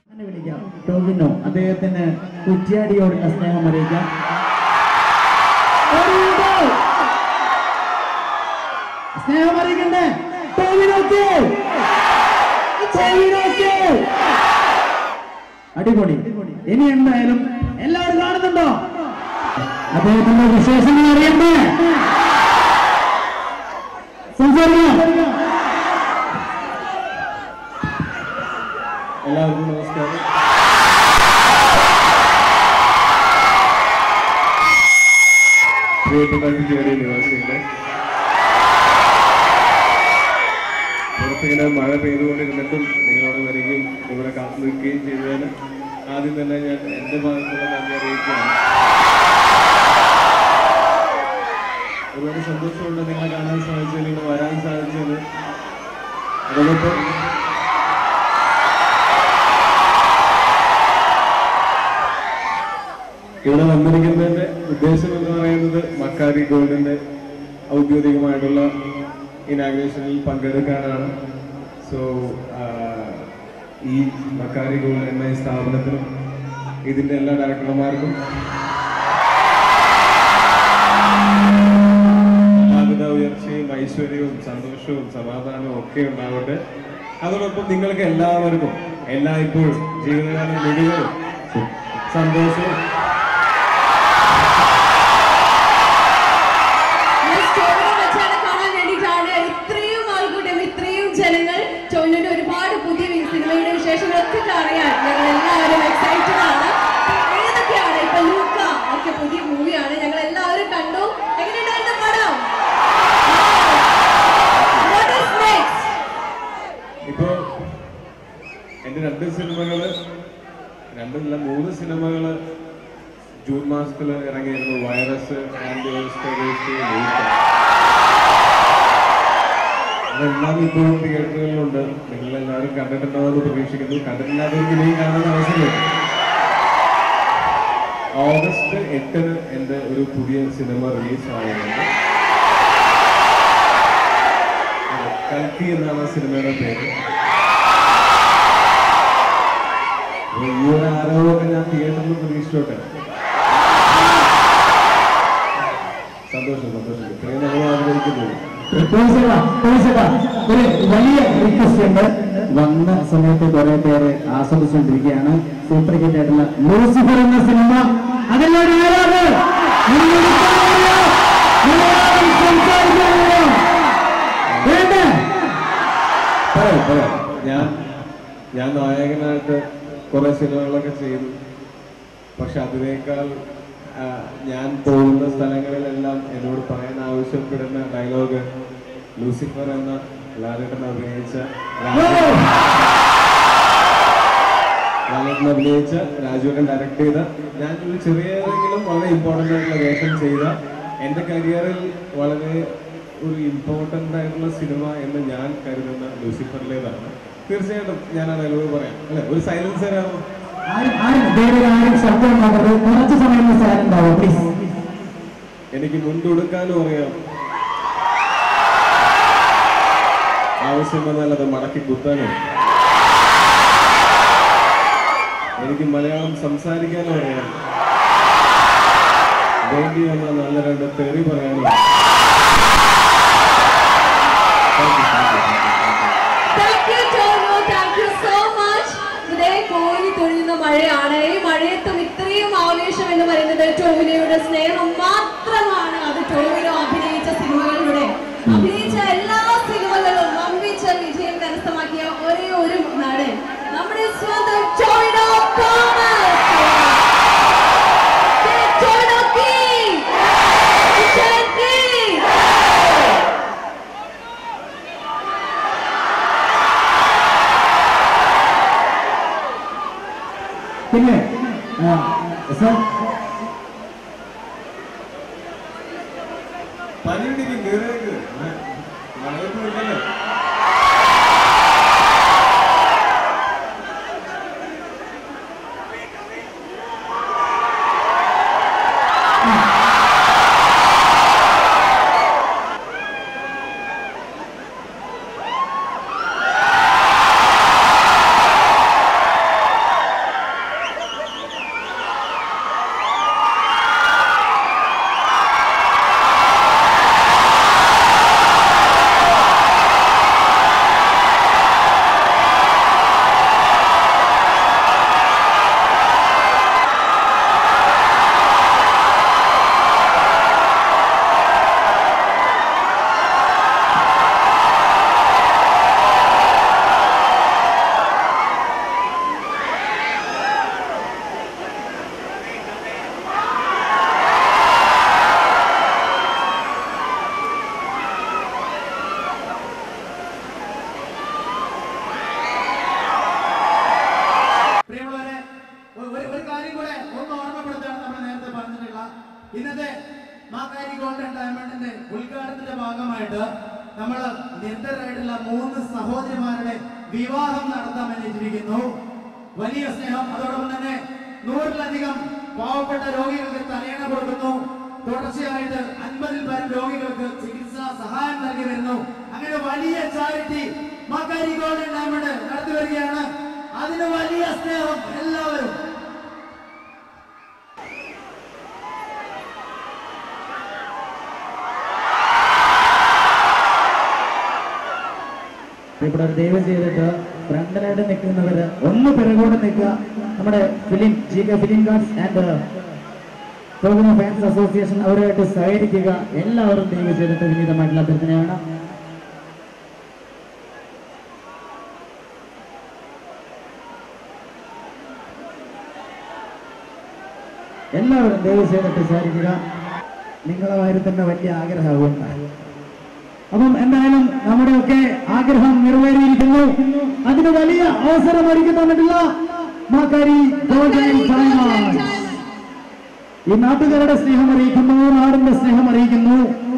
അങ്ങനെ വിളിക്കാം ടോവിനോ അദ്ദേഹത്തിന് കുറ്റ്യാടിയോടുള്ള സ്നേഹം അറിയിക്കാം ഒരു ഇത്. സ്നേഹം അറിയിക്കണ്ടേ ടോവിനോക്ക് ടോവിനോക്ക് അടിപൊളി ഇനി എന്തായാലും എല്ലാവരും കാണുന്നുണ്ടോ അദ്ദേഹത്തിന്റെ വിശേഷങ്ങൾ അറിയണ്ടേ സംസാരിക്കാം എല്ലാവർക്കും നമസ്കാരം പ്രിയപ്പെട്ട കുറ്റിയാടി നിവാസികളെ പുറത്തിങ്ങനെ മഴ പെയ്തുകൊണ്ടിരുന്നിട്ടും നിങ്ങളോട് വരികയും ഇവിടെ കാത്തു നിൽക്കുകയും ചെയ്തതിന് ആദ്യം തന്നെ ഞാൻ എൻ്റെ ഭാഗത്തുള്ള നന്ദി അറിയിക്കുകയാണ് ഒരുപാട് സന്തോഷമുണ്ട് നിങ്ങളെ കാണാൻ സാധിച്ചതിൽ ഇവിടെ വരാൻ സാധിച്ചത് അതോടൊപ്പം ഇവിടെ വന്നിരിക്കുന്നതിന്റെ ഉദ്ദേശം എന്ന് പറയുന്നത് മക്കാരി ഗോൾഡിന്റെ ഔദ്യോഗികമായിട്ടുള്ള ഇനാഗ്രേഷനിൽ പങ്കെടുക്കാനാണ് സോ ഈ മക്കാരി ഗോൾഡ് എന്ന ഈ സ്ഥാപനത്തിനും ഇതിന്റെ എല്ലാ ഡയറക്ടർമാർക്കും എല്ലാവിധ ഉയർച്ചയും ഐശ്വര്യവും സന്തോഷവും സമാധാനവും ഒക്കെ ഉണ്ടാവട്ടെ അതോടൊപ്പം നിങ്ങൾക്ക് എല്ലാവർക്കും എല്ലായ്പ്പോഴും ജീവിതകാലം മുഴുവനും സന്തോഷവും സ്റ്റോറി വെച്ചാണ് കാണാൻ വേണ്ടിയിട്ടാണ് ഇത്രയും ആൾക്കൂട്ടം ഇത്രയും ജനങ്ങൾ ചോദിന്റെ ഒരുപാട് പുതിയ സിനിമയുടെ വിശേഷങ്ങളൊക്കെ അറിയാൻ ഞങ്ങൾ എല്ലാവരും എക്സൈറ്റഡ് ആണ് ഏതൊക്കെയാണ് ഇപ്പൊ ലൂക്ക ഒക്കെ പുതിയ മൂവിയാണ് ഞങ്ങൾ എല്ലാവരും കണ്ടു എങ്ങനെയുണ്ടായിരുന്നു പടം What is next? ഇപ്പോ എന്റെ രണ്ട് സിനിമകള് രണ്ടല്ല മൂന്ന് സിനിമകള് ജൂൺ മാസത്തിൽ ഇറങ്ങിയിരുന്നു വൈറസ് ആൻഡ് അതെല്ലാം ഇപ്പോഴും തിയേറ്ററുകളിലുണ്ട് നിങ്ങൾ എല്ലാവരും കണ്ടിട്ടുണ്ടാവുമെന്ന് പ്രതീക്ഷിക്കുന്നു കണ്ടിട്ടില്ലാത്തവർക്ക് ഇനിയും കാണാൻ അവസരമുണ്ട് ഓഗസ്റ്റ് എട്ടിന് എൻ്റെ ഒരു പുതിയ സിനിമ റിലീസ് ആവുന്നുണ്ട് കൽക്കി എന്നാണ് ആ സിനിമയുടെ പേര് അപ്പൊ ഈ ഒരു ആരവമൊക്കെ ഞാൻ തിയേറ്ററിൽ പ്രതീക്ഷിച്ചോട്ടെ സന്തോഷം സന്തോഷം ഇത്രയും നമ്മൾ ആഗ്രഹിക്കുന്നത് പേഴ്സണ, പേഴ്സണ, ഒരു വലിയ റിക്വസ്റ്റ് ഉണ്ട് വന്ന സമയത്ത് കുറെ പേര് ആസ്വദിച്ചുകൊണ്ടിരിക്കുകയാണ് സൂപ്പർ ഹിറ്റ് ആയിട്ടുള്ള ലൂസിഫർ എന്ന സിനിമ അതിലൊരു ആരാണ് നിങ്ങളെടുക്കാറില്ല. നിങ്ങളാരും സംസാരിക്കാറില്ല. വേണ്ടേ പറയാം പറയാം ഞാൻ ഞാൻ നായകനായിട്ട് കുറെ സിനിമകളൊക്കെ ചെയ്തു പക്ഷെ അതിനേക്കാൾ ആ, ഞാൻ പോകുന്ന സ്ഥലങ്ങളിലെല്ലാം എന്നോട് പറയാൻ ആവശ്യപ്പെടുന്ന ഡയലോഗ് ലൂസിഫർ എന്ന ലാലേട്ടൻ അഭിനയിച്ച രാജു- ലാലേട്ടൻ അഭിനയിച്ച രാജുവേട്ടൻ ഡയറക്ട് ചെയ്ത ഞാൻ ഒരു ചെറിയതെങ്കിലും വളരെ ഇമ്പോർട്ടൻ്റ് ആയിട്ടുള്ള വേഷം ചെയ്ത എൻ്റെ കരിയറിൽ വളരെ ഒരു ഇമ്പോർട്ടൻ്റ് ആയിട്ടുള്ള സിനിമ എന്ന് ഞാൻ കരുതുന്ന ലൂസിഫറിലേതാണ് തീർച്ചയായിട്ടും ഞാൻ ആ ഡയലോഗ് പറയാം അല്ലെ ഒരു സൈലൻസ് തരാമോ ആരും ആരും വേറെ ആരും ശബ്ദം ഉണ്ടാകരുത് കുറച്ച് സമയം സൈലന്റ് ആവും പ്ലീസ് എനിക്ക് മുൻകൊടുക്കാനും അറിയാം ആവശ്യം വന്നാൽ അത് മടക്കി കുത്താനും എനിക്ക് മലയാളം സംസാരിക്കാനും അറിയാം വേണ്ടി വന്ന നല്ല രണ്ട് തെറി പറയാനും Thank you, thank you, thank you, thank you. Thank you, Tonu. Thank you so much. ഇതേ കോരി തൊഴിയുന്ന മഴയാണ് ഈ മഴയത്തും ഇത്രയും ആവേശം എന്ന് പറയുന്നത് ടോവിനോയുടെ സ്നേഹം മാത്രമാണ് അത് ടോവിനോ അഭിനയിച്ച സിനിമകളിലൂടെ അഭിനയിച്ച എല്ലാ സിനിമകളും വമ്പിച്ച വിജയം കരസ്ഥമാക്കിയ ഒരേ ഒരു നടൻ നമ്മുടെ സ്വന്തം ടോവിനോ തോമസ് ടോവിനോ king. കിഷൻ king. പിന്നെ ആ, സർ പനിയുണ്ടെങ്കിൽ കയറിയേക്ക് മഴയത്ത് നിൽക്കല്ലേ ഉദ്ഘാടനത്തിന്റെ ഭാഗമായിട്ട് നമ്മൾ നിർദ്ധരായിട്ടുള്ള മൂന്ന് സഹോദരിമാരുടെ വിവാഹം നടത്താമെന്ന് വെച്ചിരിക്കുന്നു വലിയ സ്നേഹം അതോടൊപ്പം തന്നെ നൂറിലധികം പാവപ്പെട്ട രോഗികൾക്ക് തലയണ കൊടുക്കുന്നു തുടർച്ചയായിട്ട് അൻപതിൽ പരം രോഗികൾക്ക് ചികിത്സാ സഹായം നൽകി വരുന്നു അങ്ങനെ വലിയ ചാരിറ്റി മക്കാരി ഗോൾഡൻ ഡയമണ്ട് നടത്തി വരികയാണ് അതിന് വലിയ സ്നേഹം എല്ലാവരും ഇവിടെ ദൈവം ചെയ്തിട്ട് ഫ്രണ്ടിലായിട്ട് നിൽക്കുന്നവര് ഒന്ന് പിറകോട്ട് നിൽക്കുക നമ്മുടെ film G K film cards and program fans association അവരുമായിട്ട് സഹകരിക്കുക എല്ലാവരും ദൈവം ചെയ്തിട്ട് വിനീതമായിട്ടുള്ള അഭ്യർത്ഥനയാണ് എല്ലാവരും ദൈവം ചെയ്തിട്ട് സഹകരിക്കുക നിങ്ങളുമായിട്ട് തന്നെ വലിയ ആഗ്രഹവും അപ്പം എന്തായാലും നമ്മുടെയൊക്കെ ആഗ്രഹം നിറവേറിയിരിക്കുന്നു അതിന് വലിയ അവസരം ഒരുക്കുന്നുണ്ടില്ല മാക്കാരി ഗോൾഡൻ ഡയമണ്ട്സ്. ഈ നാട്ടുകാരുടെ സ്നേഹം അറിയിക്കുന്നു നാടിന്റെ സ്നേഹം അറിയിക്കുന്നു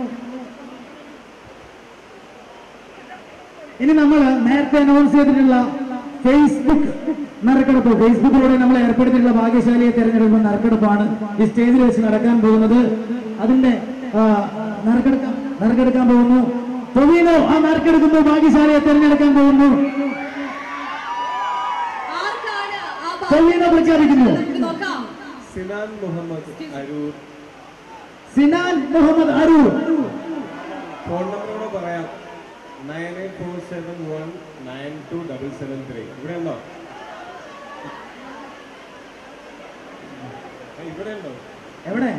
ഇനി നമ്മൾ നേരത്തെ അനൗൺസ് ചെയ്തിട്ടുള്ള ഫേസ്ബുക്ക് നറുക്കെടുപ്പ് ഫേസ്ബുക്കിലൂടെ നമ്മൾ ഏർപ്പെടുത്തിയിട്ടുള്ള ഭാഗ്യശാലിയെ തെരഞ്ഞെടുപ്പ് നറുക്കെടുപ്പാണ് ഈ സ്റ്റേജിൽ വെച്ച് നടക്കാൻ പോകുന്നത് അതിന്റെ ആ, നറുക്കെടുക്കാൻ നറുക്കെടുക്കാൻ പോകുന്നു ടൊവിനോ ആ നറുക്കെടുക്കുന്നു ഭാഗ്യശാലിയെ തെരഞ്ഞെടുക്കാൻ പോകുന്നു ആർക്കാണ് ആ ഭാഗ്യം? ടൊവിനോ പ്രഖ്യാപിക്കുന്നു നമുക്ക് നോക്കാം സിനാൻ മുഹമ്മദ് അരൂർ സിനാൻ മുഹമ്മദ് അരൂർ ഫോൺ നമ്പറോടെ പറയാം nine eight four seven one nine two double seven three ഇവിടെ ഉണ്ടോ ആ, ഇവിടെ ഉണ്ടോ എവിടെ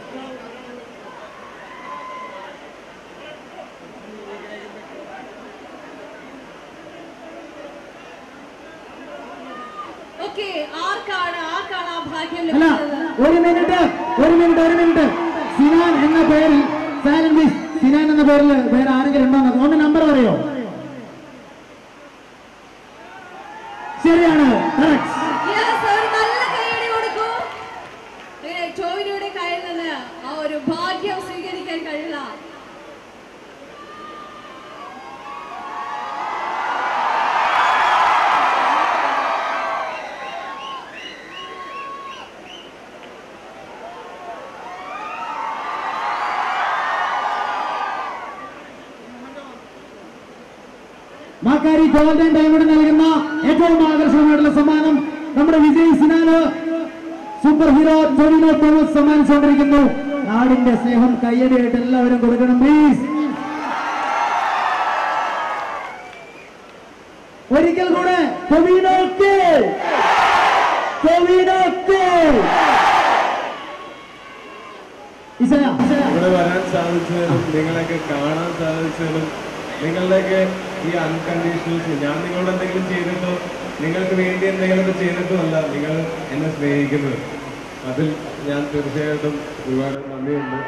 ഓക്കെ ആർക്കാണ് ആർക്കാണ് ആ ഭാഗ്യം അല്ല ലഭിച്ചത് ഒരു മിനിറ്റ് ഒരു മിനിറ്റ് ഒരു മിനിറ്റ് സിനാൻ എന്ന പേരിൽ സൈലന്റ് പ്ലീസ് സിനാൻ എന്ന പേരിൽ വേറെ ആരെങ്കിലും ഉണ്ടോ എന്ന് ഒന്ന് നമ്പർ പറയോ ശരിയാണ് correct. Yes, ഒരു നല്ല കൈയടി കൊടുക്കൂ ഇങ്ങനെ ടോവിനോയുടെ കയ്യിൽ നിന്ന് ആ ഒരു ഭാഗ്യം സ്വീകരിക്കാൻ കഴിയില്ല മാക്കാരി ഗോൾഡൻ ഡയമണ്ട് നൽകുന്ന ഏറ്റവും ആകർഷകമായിട്ടുള്ള സമ്മാനം നമ്മുടെ വിജയ് സിനാന് സൂപ്പർ ഹീറോ ടൊവിനോ തോമസ് സമ്മാനിച്ചുകൊണ്ടിരിക്കുന്നു നാടിന്റെ സ്നേഹം കയ്യടിയായിട്ട് എല്ലാവരും കൊടുക്കണം പ്ലീസ് ഒരിക്കൽ കൂടെ ടൊവിനോ കെ ടൊവിനോ കെ ഇസയ ഇസയ ഇവിടെ വരാൻ സാധിച്ചതിനും നിങ്ങളെയൊക്കെ കാണാൻ സാധിച്ചതിനും നിങ്ങളുടെയൊക്കെ ഈ അൺകണ്ടീഷണൽ ഞാൻ നിങ്ങളോട് എന്തെങ്കിലും ചെയ്തിട്ടോ നിങ്ങൾക്ക് വേണ്ടി എന്തെങ്കിലുമൊക്കെ ചെയ്തിട്ടുമല്ല നിങ്ങൾ എന്നെ സ്നേഹിക്കുന്നത് അതിൽ ഞാൻ തീർച്ചയായിട്ടും ഒരുപാട് നന്ദിയുണ്ട്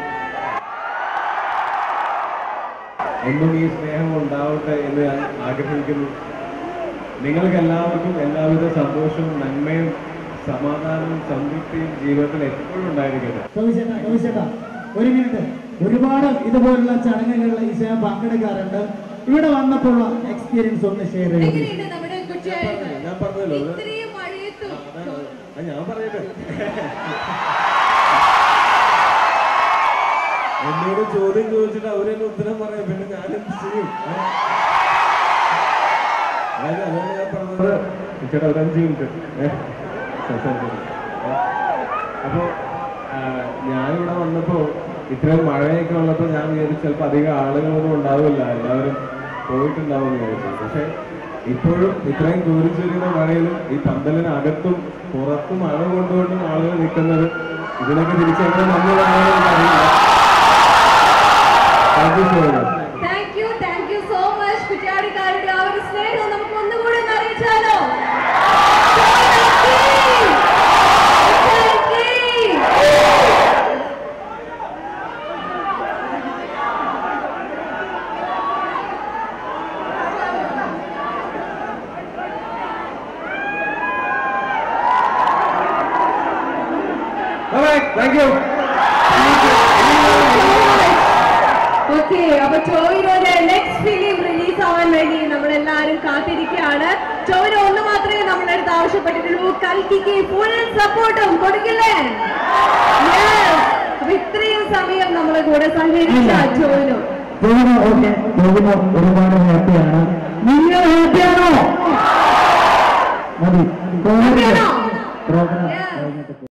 എന്നും ഈ സ്നേഹം ഉണ്ടാവട്ടെ എന്ന് ഞാൻ ആഗ്രഹിക്കുന്നു നിങ്ങൾക്ക് എല്ലാവർക്കും എല്ലാവിധ സന്തോഷവും നന്മയും സമാധാനവും സംതൃപ്തിയും ജീവിതത്തിൽ എപ്പോഴും ഉണ്ടായിരിക്കട്ടെ ചോദിച്ചേട്ടാ ചോദിച്ചേട്ടാ ഒരു മിനിറ്റ് ഒരുപാട് ഇതുപോലുള്ള ചടങ്ങുകളിൽ ഈശോ പങ്കെടുക്കാറുണ്ട് ഇവിടെ വന്നപ്പോഴുള്ള എക്സ്പീരിയൻസ് ഒന്ന് ഷെയർ ചെയ്യും എങ്ങനെയുണ്ട് നമ്മുടെ കുട്ടിയായിട്ട് ഞാൻ പറഞ്ഞല്ലോ ഇത് ഇത്രയും മഴയത്തും അതാണ് അത് ഞാൻ പറയട്ടെ എന്നോട് ചോദ്യം ചോദിച്ചിട്ട് അവരെന്നെ ഉത്തരം പറയാം പിന്നെ ഞാൻ എന്ത് ചെയ്യും ഏ? അതായത് അതാണ് ഞാൻ പറഞ്ഞത് ചേട്ടാ ഒരു അഞ്ച് മിനിറ്റ് ഏ? സംസാരിച്ചോളൂ. ഏ? അപ്പോ ആ, ഞാനിവിടെ വന്നപ്പോ ഇത്രയും മഴയൊക്കെ ഉള്ളപ്പോൾ ഞാൻ വിചാരിച്ചു ചിലപ്പോൾ അധികം ആളുകളൊന്നും ഉണ്ടാവില്ല എല്ലാവരും പോയിട്ടുണ്ടാവും എന്ന് വിചാരിച്ചു പക്ഷെ ഇപ്പോഴും ഇത്രയും കൂരിച്ചൊരുന്ന മഴയിലും ഈ പന്തലിനകത്തും പുറത്തും മഴ കൊണ്ടുകൊണ്ടും ആളുകൾ നിൽക്കുന്നത് ഇതിനൊക്കെ തിരിച്ചെങ്ങനെ നന്ദി പറയാനെന്ന് അറിയില്ല thank you so much thank you thank you so much കുറ്റിയാടിക്കാരുടെ ആ ഒരു സ്നേഹം നമുക്ക് ഒന്നുകൂടി ഒന്ന് അറിയിച്ചാലോ താങ്ക് യു ഓക്കെ അപ്പൊ ടോവിനോയുടെ നെക്സ്റ്റ് ഫിലിം റിലീസ് ആവാൻ വേണ്ടി നമ്മൾ എല്ലാവരും കാത്തിരിക്കുകയാണ് ടോവിനോ ഒന്ന് മാത്രമേ നമ്മുടെ അടുത്ത് ആവശ്യപ്പെട്ടിട്ടുള്ളൂ കൽക്കിക്ക് ഫുൾ സപ്പോർട്ടും കൊടുക്കില്ലേ Yes. അപ്പൊ ഇത്രയും സമയം നമ്മളെ കൂടെ സഹകരിച്ച ടോവിനോ ടോവിനോ ഓക്കെ ടോവിനോ ഒരുപാട് ഹാപ്പിയാണ് നിങ്ങൾ ഹാപ്പിയാണോ മതി Happy ആണോ? Program Yes. കഴിഞ്ഞിട്ട്